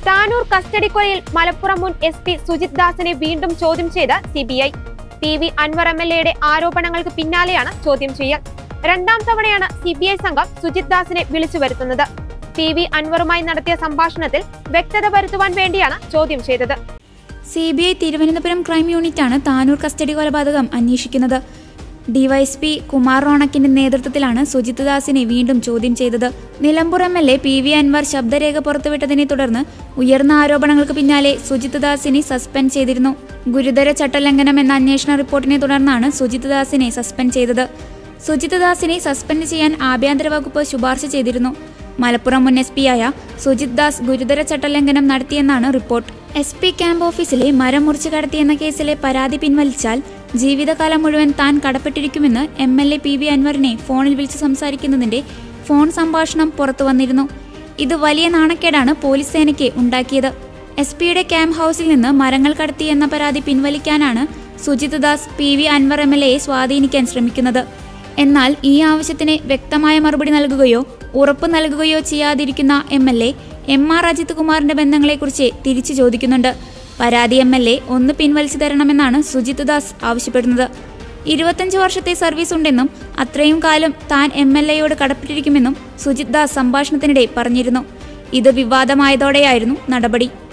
Tanur custody കൊലയിൽ Malappuram മുൻ S P Sujith ദാസിനെ വീണ്ടും ചോദ്യം ചെയ്ത് C B I P V Anwar M L എയുടെ ആരോപണങ്ങൾക്ക് പിന്നാലെയാണ് ചോദ്യം ചെയ്യൽ രണ്ടാം തവണയാണ് സി ബി ഐ സംഘം സുജിത് ദാസിനെ വിളിച്ചു വരുത്തുന്നത് പി വി അൻവറുമായി നടത്തിയ സംഭാഷണത്തിൽ വ്യക്തത വരുത്തുവാൻ വേണ്ടിയാണ് ചോദ്യം ചെയ്തത് C B I Thiruvananthapuram crime യൂണിറ്റാണ് താനൂർ കസ്റ്റഡി കൊലപാതകം അന്വേഷിക്കുന്നത് ഡിവൈഎസ്പി കുമാർ റോണക്കിന്റെ നേതൃത്വത്തിലാണ് സുജിത് ദാസിനെ വീണ്ടും ചോദ്യം ചെയ്തത് Nilambur M L A P V Anvar ശബ്ദരേഖ പുറത്തുവിട്ടതിനെ തുടർന്ന് ഉയർന്ന ആരോപണങ്ങൾക്ക് പിന്നാലെ സുജിത് ദാസിനെ സസ്പെൻഡ് ചെയ്തിരുന്നു ഗുരുതര ചട്ടലംഘനം എന്ന അന്വേഷണ റിപ്പോർട്ടിനെ തുടർന്നാണ് സുജിത് ദാസിനെ സസ്പെൻഡ് ചെയ്തത് സുജിത് ദാസിനെ സസ്പെൻഡ് ചെയ്യാൻ ആഭ്യന്തര വകുപ്പ് ശുപാർശ ചെയ്തിരുന്നു മലപ്പുറം മുൻ എസ് പിയായ സുജിത് ദാസ് ഗുരുതര ചട്ടലംഘനം നടത്തിയെന്നാണ് റിപ്പോർട്ട് എസ് പി ക്യാമ്പ് ഓഫീസിലെ മരം മുറിച്ചു കടത്തിയെന്ന കേസിലെ പരാതി പിൻവലിച്ചാൽ ജീവിതകാലം മുഴുവൻ താൻ കടപ്പെട്ടിരിക്കുമെന്ന് M L A P V അൻവറിനെ ഫോണിൽ വിളിച്ച് സംസാരിക്കുന്നതിന്റെ ഫോൺ സംഭാഷണം പുറത്തു വന്നിരുന്നു ഇത് വലിയ നാണക്കേടാണ് പോലീസ് സേനയ്ക്ക് ഉണ്ടാക്കിയത് എസ് പിയുടെ ക്യാമ്പ് ഹൗസിൽ നിന്ന് മരങ്ങൾ കടത്തിയെന്ന പരാതി പിൻവലിക്കാനാണ് Sujith Das P V Anwar M L എയെ സ്വാധീനിക്കാൻ ശ്രമിക്കുന്നത് എന്നാൽ ഈ ആവശ്യത്തിന് വ്യക്തമായ മറുപടി നൽകുകയോ ഉറപ്പ് നൽകുകയോ ചെയ്യാതിരിക്കുന്ന M L A M R Ajith കുമാറിന്റെ ബന്ധങ്ങളെക്കുറിച്ച് തിരിച്ചു ചോദിക്കുന്നുണ്ട് പരാതി എം എൽ എ ഒന്ന് പിൻവലിച്ചു തരണമെന്നാണ് സുജിത് ദാസ് ആവശ്യപ്പെടുന്നത് ഇരുപത്തഞ്ച് വർഷത്തെ സർവീസ് ഉണ്ടെന്നും അത്രയും കാലം താൻ എം എൽ എയോട് കടപ്പെട്ടിരിക്കുമെന്നും സുജിത് ദാസ് സംഭാഷണത്തിനിടെ പറഞ്ഞിരുന്നു ഇത് വിവാദമായതോടെയായിരുന്നു നടപടി